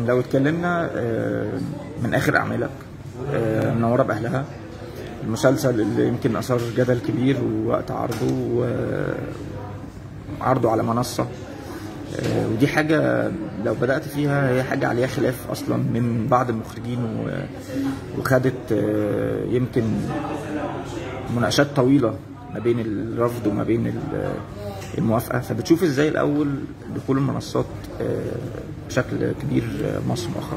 لو اتكلمنا آه، من اخر اعمالك آه، منوره باهلها المسلسل اللي يمكن اثار جدل كبير ووقت عرضه وعرضه على منصه آه، ودي حاجة لو بدأت فيها هي حاجة عليها خلاف أصلا من بعض المخرجين و- وخدت آه، يمكن مناقشات طويلة ما بين الرفض وما بين ال- الموافقة فبتشوف ازاي الأول دخول المنصات آه، بشكل كبير آه، مصر مؤخرا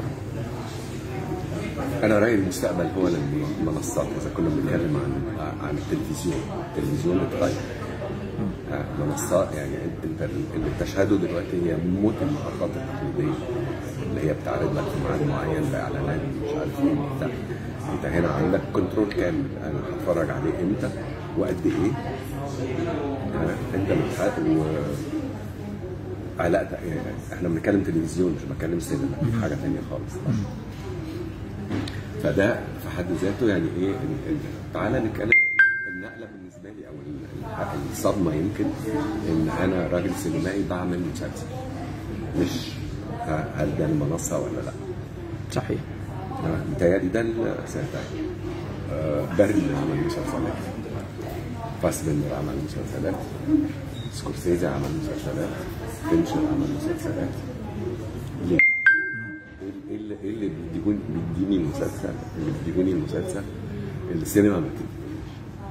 انا رايي المستقبل هو المنصات اذا كنا بنتكلم عن عن التلفزيون التلفزيون اتغير آه، منصات يعني انت اللي بتشهده دلوقتي هي موت المحطات التقليديه اللي هي بتعرض لك في ميعاد معين باعلانات مش عارف ايه وبتاع انت هنا عندك كنترول كامل انا هتفرج عليه امتى وقد ايه آه، انت بتح- و آه لا ده- يعني احنا بنتكلم تلفزيون مش بتكلم سينما دي حاجه ثانيه خالص فده في حد ذاته يعني ايه ال- ال- تعالى نتكلم النقله بالنسبه لي او ال- ال- الصدمه يمكن ان انا راجل سينمائي بعمل مسلسل مش ه- هل ده المنصه ولا لا صحيح أنا متهيألي ده السنتين برلي عمل مسلسلات فاسبندر عمل مسلسلات سكورسيزي عمل مسلسلات فينشر عمل مسلسلات ليه؟ ايه اللي ايه اللي بيديهوني بيديني المسلسل اللي بيديهوني المسلسل اللي السينما ما بتديهونيش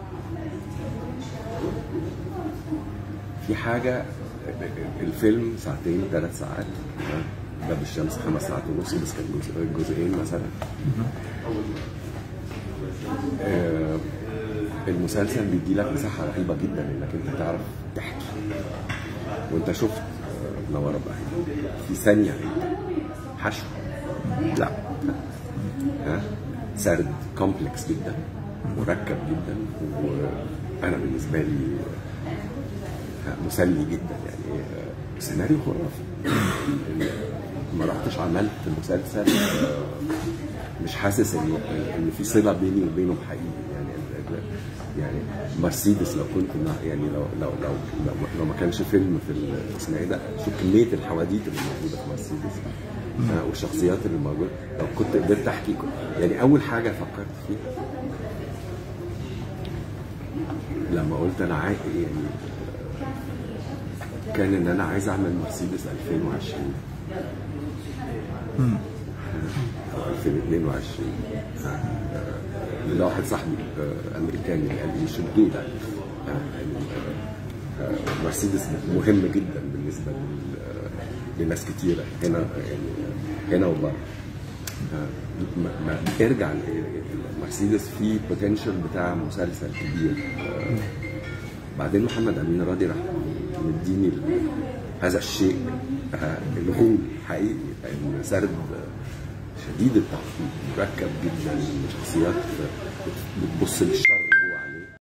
في حاجه الفيلم ساعتين ثلاث ساعات باب الشمس خمس ساعات ونص بس كان جزء- جزئين مثلا آه، المسلسل بيدي لك مساحه رهيبه جدا انك انت تعرف تحكي وانت شفت آه، منوره بقى في ثانيه حشو لا ها سرد كومبلكس جدا مركب جدا وانا بالنسبه لي آه، مسلي جدا يعني آه، سيناريو خرافي ما رحتش عملت مسلسل آه، مش حاسس ان ان في صله بيني وبينه حقيقي يعني ال- ال- يعني مرسيدس لو كنت مع- يعني لو لو لو لو, لو ما كانش فيلم في ال- اسمها ايه ده شوف كميه الحواديت اللي موجوده في مرسيدس آه، والشخصيات اللي موجوده لو كنت قدرت احكي كنت- يعني اول حاجه فكرت فيها لما قلت انا عايز يعني كان ان انا عايز اعمل مرسيدس 2020 او 2022 من واحد صاحبي آه، امريكاني قال لي شو دو ده مرسيدس مهم جدا بالنسبه لل- آه، لناس كتيره هنا يعني هنا وبره آه، ما- ما- ارجع ل- مرسيدس فيه بوتنشال بتاع مسلسل كبير آه، بعدين محمد امين راضي راح مديني ال- هذا الشيء آه، الغول حقيقي لان سرد آه، شديد التعقيد مركب جدا شخصيات بتبص للشر